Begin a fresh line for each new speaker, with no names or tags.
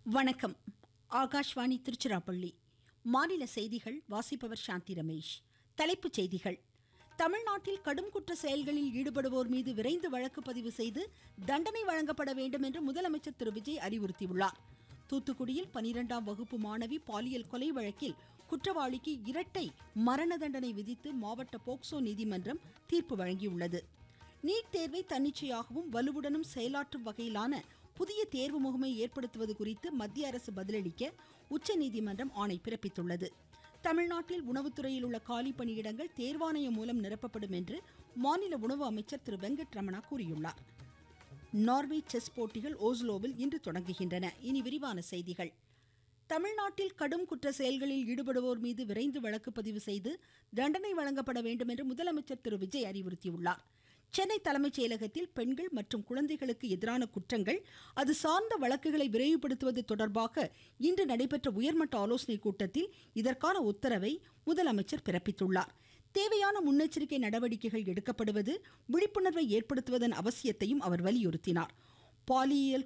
வணக்கம் ஆகாஷ்வாணி திருச்சிராப்பள்ளி மாநில செய்திகள் வாசிப்பவர் சாந்தி ரமேஷ் தலைப்புச் செய்திகள் தமிழ்நாட்டில் கடும் குற்ற செயல்களில் ஈடுபடுவோர் மீது விரைந்து வழக்கு பதிவு செய்து தண்டனை வழங்கப்பட வேண்டும் என்று முதலமைச்சர் திரு விஜய் அறிவுறுத்தியுள்ளார் தூத்துக்குடியில் பனிரெண்டாம் வகுப்பு மாணவி பாலியல் கொலை வழக்கில் குற்றவாளிக்கு இரட்டை மரண தண்டனை விதித்து மாவட்ட போக்சோ நீதிமன்றம் தீர்ப்பு வழங்கியுள்ளது நீட் தேர்வை தன்னிச்சையாகவும் வலுவுடனும் செயலாற்றும் வகையிலான புதிய தேர்வு முகமை ஏற்படுத்துவது குறித்து மத்திய அரசு பதிலளிக்க உச்சநீதிமன்றம் ஆணை பிறப்பித்துள்ளது தமிழ்நாட்டில் உணவுத்துறையில் உள்ள காலி பணியிடங்கள் தேர்வாணையம் மூலம் நிரப்பப்படும் என்று மாநில உணவு அமைச்சர் திரு வெங்கட் ரமணா கூறியுள்ளார் நார்வே செஸ் போட்டிகள் ஓஸ்லோவில் இன்று தொடங்குகின்றன இனி விரிவான செய்திகள் தமிழ்நாட்டில் கடும் குற்ற செயல்களில் ஈடுபடுவோர் மீது விரைந்து வழக்கு பதிவு செய்து தண்டனை வழங்கப்பட வேண்டும் என்று முதலமைச்சர் திரு விஜய் அறிவுறுத்தியுள்ளார் சென்னை தலைமைச் செயலகத்தில் பெண்கள் மற்றும் குழந்தைகளுக்கு எதிரான குற்றங்கள் அது சார்ந்த வழக்குகளை விரைவுபடுத்துவது தொடர்பாக இன்று நடைபெற்ற உயர்மட்ட ஆலோசனைக் கூட்டத்தில் இதற்கான உத்தரவை முதலமைச்சர் பிறப்பித்துள்ளார் தேவையான முன்னெச்சரிக்கை நடவடிக்கைகள் எடுக்கப்படுவது விழிப்புணர்வை ஏற்படுத்துவதன் அவசியத்தையும் அவர் வலியுறுத்தினார் பாலியல்